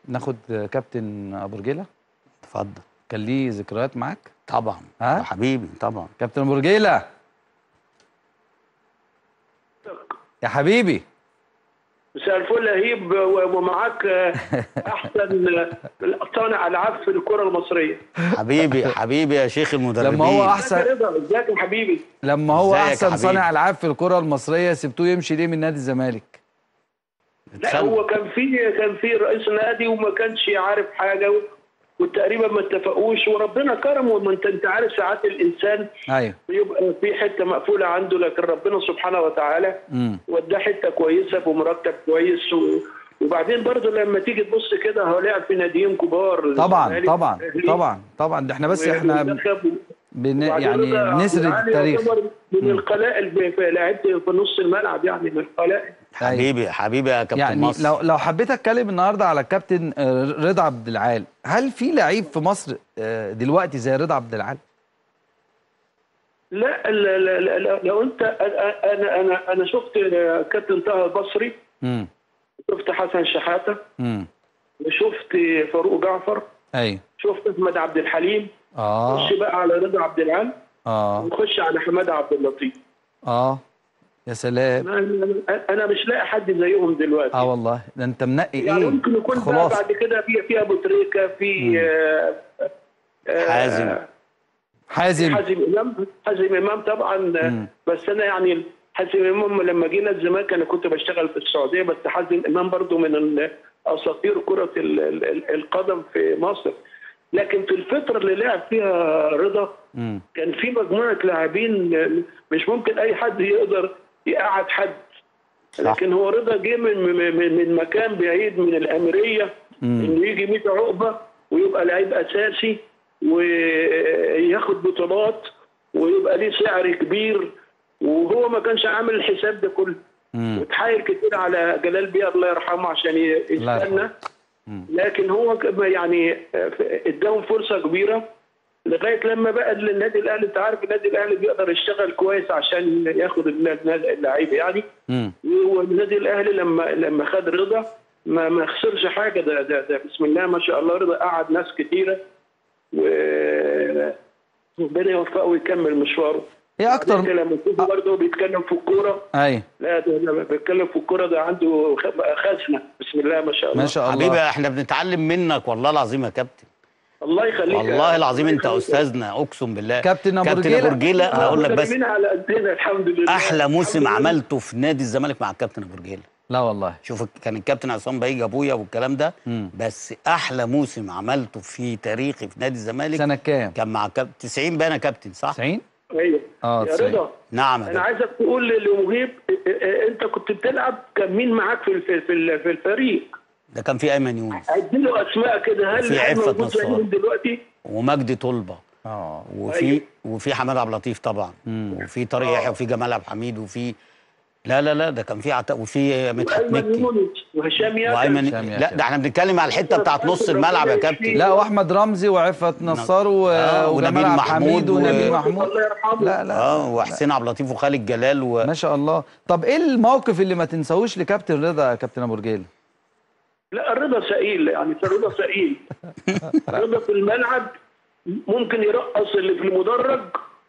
ناخد كابتن ابو رجيله اتفضل كان ليه ذكريات معاك طبعا ها؟ ده حبيبي طبعا كابتن ابو رجيله يا حبيبي مساء الفل يا هيب و- ومعاك آه، احسن آه، صانع العاب في الكره المصريه حبيبي حبيبي يا شيخ المدربين لما هو أحسن- ازيك يا رضا ازيك يا حبيبي لما هو ازيك يا احسن حبيبي؟ صانع العاب في الكره المصريه سبتوه يمشي ليه من نادي الزمالك لا اتسلم. هو كان في كان في رئيس نادي وما كانش عارف حاجه و- وتقريبا ما اتفقوش وربنا كرمه وما انت انت عارف ساعات الانسان ايوه بيبقى في حته مقفوله عنده لكن ربنا سبحانه وتعالى امم وداه حته كويسه بمرتب كويس و... وبعدين برضه لما تيجي تبص كده هو لعب في ناديين كبار طبعا الزمالك طبعا والأهلي طبعا طبعا ده احنا بس احنا والمنتخب. بن وبعدين يعني رضا بنسرد علي التاريخ يعتبر من القلائل ب- في لعبت في نص الملعب يعني من القلائل حبيبي حبيبي يا كابتن يعني مصر لو لو حبيت اتكلم النهارده على الكابتن آه، رضا عبد العال هل في لعيب في مصر آه، دلوقتي زي رضا عبد العال لا لا- لا- لا- لا- لو انت انا انا انا, أنا شفت كابتن طه البصري امم شفت حسن شحاته امم وشفت فاروق جعفر ايوه شفت احمد عبد الحليم اه خش بقى على رضا عبد العال اه ونخش على حماده عبد اللطيف اه يا سلام أنا- انا مش لاقي حد زيهم دلوقتي اه والله ده انت منقي يعني ايه ممكن يكون بقى خلاص بعد كده في في ابو تريكه في آه، آه، حازم. حازم حازم امام حازم امام طبعا مم. بس انا يعني حازم امام لما جينا الزمالك انا كنت بشتغل في السعوديه بس حازم امام برضو من ال- اساطير كره ال- ال- ال- القدم في مصر لكن في الفتره اللي لعب فيها رضا امم كان في مجموعه لاعبين مش ممكن اي حد يقدر يقعد حد لكن هو رضا جه من من من مكان بعيد من الاميريه انه يجي 100 عقبه ويبقى لعيب اساسي وياخد بطولات ويبقى ليه سعر كبير وهو ما كانش عامل الحساب ده كله امم وتحايل كتير على جلال بيه الله يرحمه عشان ي- الله يستنى يرحمه. لكن هو ك- يعني اداهم فرصه كبيره لغايه لما بقى النادي الاهلي انت عارف النادي الاهلي بيقدر يشتغل كويس عشان ياخد اللعيبه يعني امم والنادي الاهلي لما لما خد رضا ما ما خسرش حاجه ده ده, ده بسم الله ما شاء الله رضا قعد ناس كتيره و ربنا يوفقه ويكمل مشواره ايه اكتر بعدين لما تشوفه برضه بيتكلم في الكوره ايوه لا ده ده بيتكلم في الكوره ده عنده خ- خزنه بسم الله ما شاء الله ما شاء الله حبيبي احنا بنتعلم منك والله العظيم يا كابتن الله يخليك والله العظيم انت الله يخليك. استاذنا اقسم بالله كابتن أبو كابتن رجيلة. ابو رجيله هقول لك بس مين على قدنا الحمد لله احلى موسم الحمد لله. عملته في نادي الزمالك مع الكابتن ابو رجيله لا والله شوف كان الكابتن عصام بيجي ابويا والكلام ده مم. بس احلى موسم عملته في تاريخي في نادي الزمالك سنه كام كان مع كابتن 90 بقى انا كابتن صح 90 ايوه اه يا 90 رضا نعم يا انا كابتن. عايزك تقول لمهيب اه، اه، انت كنت بتلعب كان مين معاك في في في, في الفريق ده كان في ايمن يونس ادي له اسماء كده هل وفي هل عفة موجود نصار. زيهم دلوقتي ومجدي طلبه اه وفي أيوة. وفي حماد عبد اللطيف طبعا مم. وفي طارق يحيى وفي جمال عبد الحميد وفي لا لا لا ده كان في عتا... وفي مدحت وايمن مكي يونس وهشام ياسر وايمن هشام لا ياسر. ده احنا بنتكلم على الحته بتاعت نص الملعب يا كابتن لا واحمد رمزي وعفت نصار و... آه، وجمال ونبيل عبد محمود الحميد و- ونبيل محمود الله يرحمه لا لا اه وحسين عبد اللطيف وخالد جلال و... ما شاء الله طب ايه الموقف اللي ما تنساهوش لكابتن رضا يا كابتن ابو رجيل لا الرضا سئيل يعني الرضا سئيل الرضا في الملعب ممكن يرقص اللي في المدرج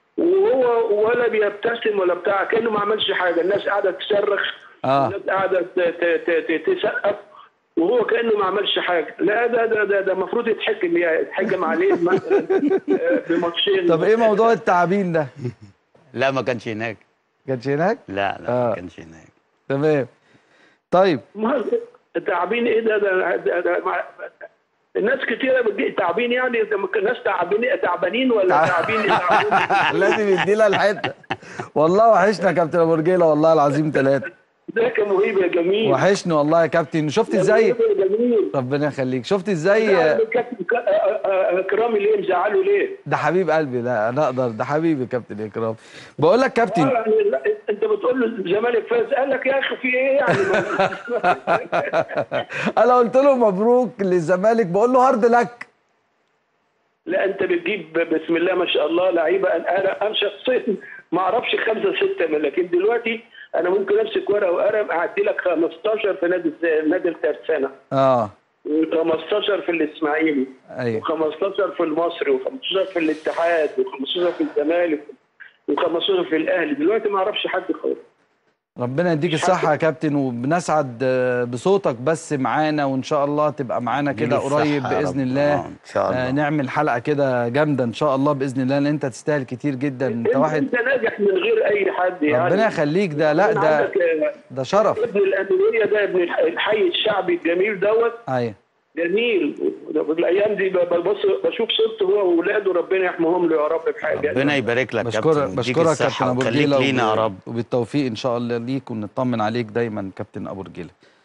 وهو ولا بيبتسم ولا بتاع كانه ما عملش حاجه الناس قاعده تصرخ آه. الناس قاعده ت- ت- ت- ت- تسقف وهو كانه ما عملش حاجه لا ده ده ده ده المفروض يتحكم يعني يتحكم عليه مثلا آه، بماتشين طب ايه موضوع التعابين ده لا ما كانش هناك كانش هناك لا لا آه. ما كانش هناك تمام طيب ما تعبين ايه ده ده, ده, ده مع- الناس كتيره بتجي تعبين يعني ده ممكن ناس تعبانين تعبانين ولا تعبين تعبين لازم يدينا الحته والله وحشنا يا كابتن ابو رجيله والله العظيم ثلاثه ازيك يا مهيب يا جميل وحشني والله يا كابتن شفت ازاي يا جميل ربنا يخليك شفت ازاي كابتن ك- آه، آه، اكرامي ليه مزعله ليه؟ ده حبيب قلبي لا انا اقدر ده حبيبي كابتن اكرام بقول لك كابتن آه، يعني لا، انت بتقول له الزمالك فاز قال لك يا اخي في ايه يعني انا قلت له مبروك للزمالك بقول له هارد لك لا انت بتجيب بسم الله ما شاء الله لعيبه انا انا شخصيا ما اعرفش خمسه سته من لكن دلوقتي انا ممكن امسك ورقه وقلم اعدي لك 15 في نادي الز- نادي الترسانه اه و15 في الاسماعيلي ايوه و15 في المصري و15 في الاتحاد و15 في الزمالك و15 في الاهلي دلوقتي ما اعرفش حد خالص ربنا يديك الصحة يا كابتن وبنسعد آه، بصوتك بس معانا وإن شاء الله تبقى معانا يديك كده الصحة قريب يا بإذن رب. الله آه، إن شاء الله. آه، نعمل حلقة كده جامدة إن شاء الله بإذن الله لأن أنت تستاهل كتير جدا أنت انت, واحد انت ناجح من غير اي حد يعني ربنا يخليك ده لا أنا ده عندك، آه، ده شرف ابن الاميريه ده ابن الح- الحي الشعبي الجميل دوت أيوه جميل الايام دي ب- ببص بشوف صورته هو واولاده ربنا يحميهم له يا رب بحاجه ربنا يبارك لك بشكرك كابتن ويديك بشكرك الصحة كابتن أبو وخليك رجيلة لينا يا وب- رب وبالتوفيق إن شاء الله ليك ونطمن عليك دايما كابتن أبو رجيلة